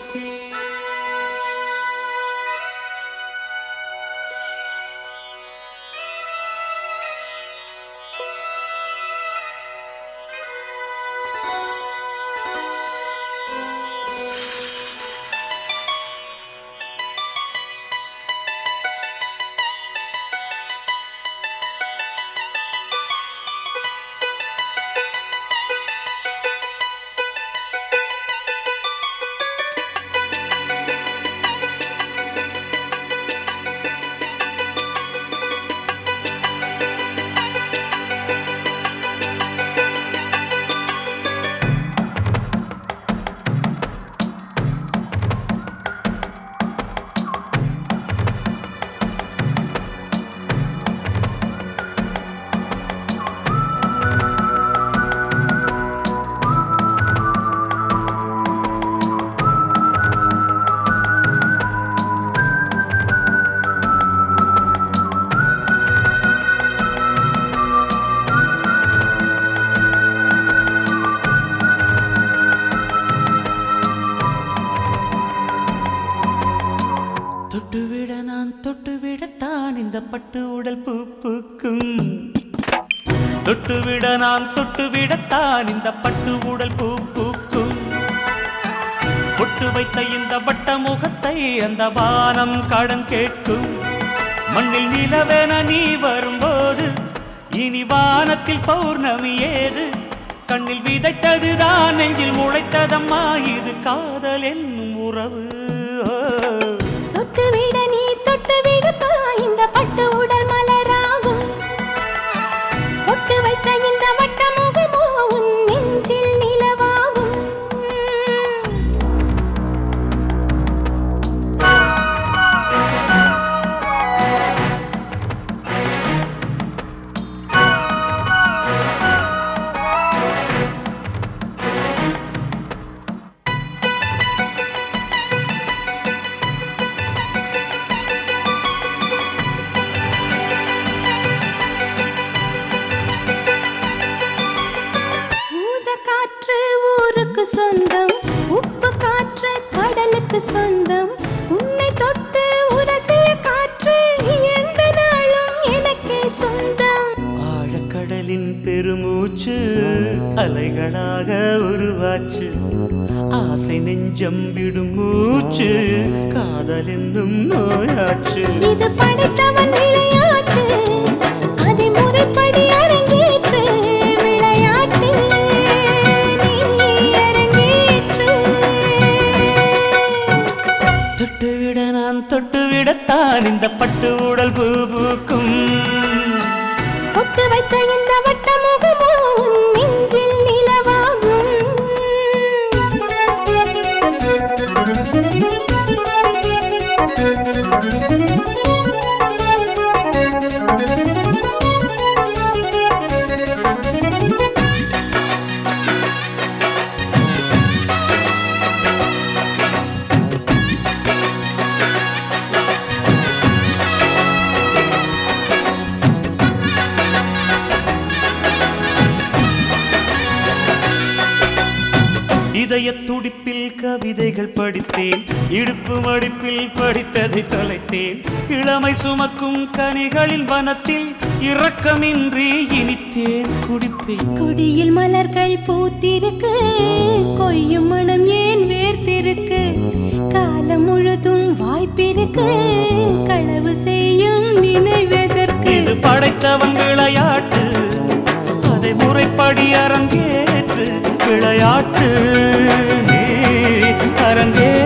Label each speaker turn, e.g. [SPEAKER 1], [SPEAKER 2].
[SPEAKER 1] தொட்டுவிட நான் தொட்டுவிடத்தான் இந்த பட்டு உடல் பூ பூக்கும் தொட்டுவிட நான் தொட்டுவிடத்தான் இந்த பட்டு உடல் பூ பூக்கும் பொட்டு வைத்த இந்த வட்ட முகத்தை அந்த வானம் கடன் கேட்கும் மண்ணில் நிலவென நீ வரும்போது இனி வானத்தில் பௌர்ணமி ஏது கண்ணில் விதைத்ததுதான் நெஞ்சில் முளைத்ததம்மா இது காதல் என்னும் உறவு ஓ.
[SPEAKER 2] தொட்டு விட நீ தொட்டு விடுப்பா இந்த பட்டு உடல் மலராகும் பொட்டு வைத்த இந்த வட்ட முகமோ உன் நெஞ்சில் நிலவாகும் ஊத காற்று ஊருக்கு சொந்தம் உப்பு காற்று கடலுக்கு சொந்தம் உன்னை தொட்டு உரசிய காற்று எந்த நாளும் எனக்கே சொந்தம்
[SPEAKER 1] ஆழக்கடலின் பெருமூச்சு அலைகளாக உருவாச்சு ஆசை நெஞ்சம் விடும் மூச்சு காதல் என்னும் நோயாச்சு
[SPEAKER 2] இது படைத்தவன் விளையாட்டு அதை முறைப்படி அரங்கேற்று விளையாட்டு நீ அரங்கேற்று
[SPEAKER 1] தொட்டுவிட நான் தொட்டுவிடத்தான் இந்த பட்டு உடல் பூ பூக்கும்
[SPEAKER 2] பொட்டு வைத்த இந்த வட்ட முகமோ உன் நெஞ்சில் நிலவாகும்
[SPEAKER 1] இதய துடிப்பில் கவிதைகள் படித்தேன் இடுப்பு மடிப்பில் படித்ததை தொலைத்தேன் இளமை சுமக்கும் கனிகளின் வனத்தில் இரக்கமின்றி இனித்தேன் குடிப்பேன்
[SPEAKER 2] கொடியில் மலர்கள் பூத்திருக்கு கொய்யும் மனம் ஏன் வேர்த்திருக்கு காலம் முழுதும் வாய்ப்பிருக்கு களவு செய்யும் நினைவதற்கு
[SPEAKER 1] இது படைத்தவன் விளையாட்டு அதை முறைப்படி அரங்கேற்று விளையாட்டு நீ அரங்கே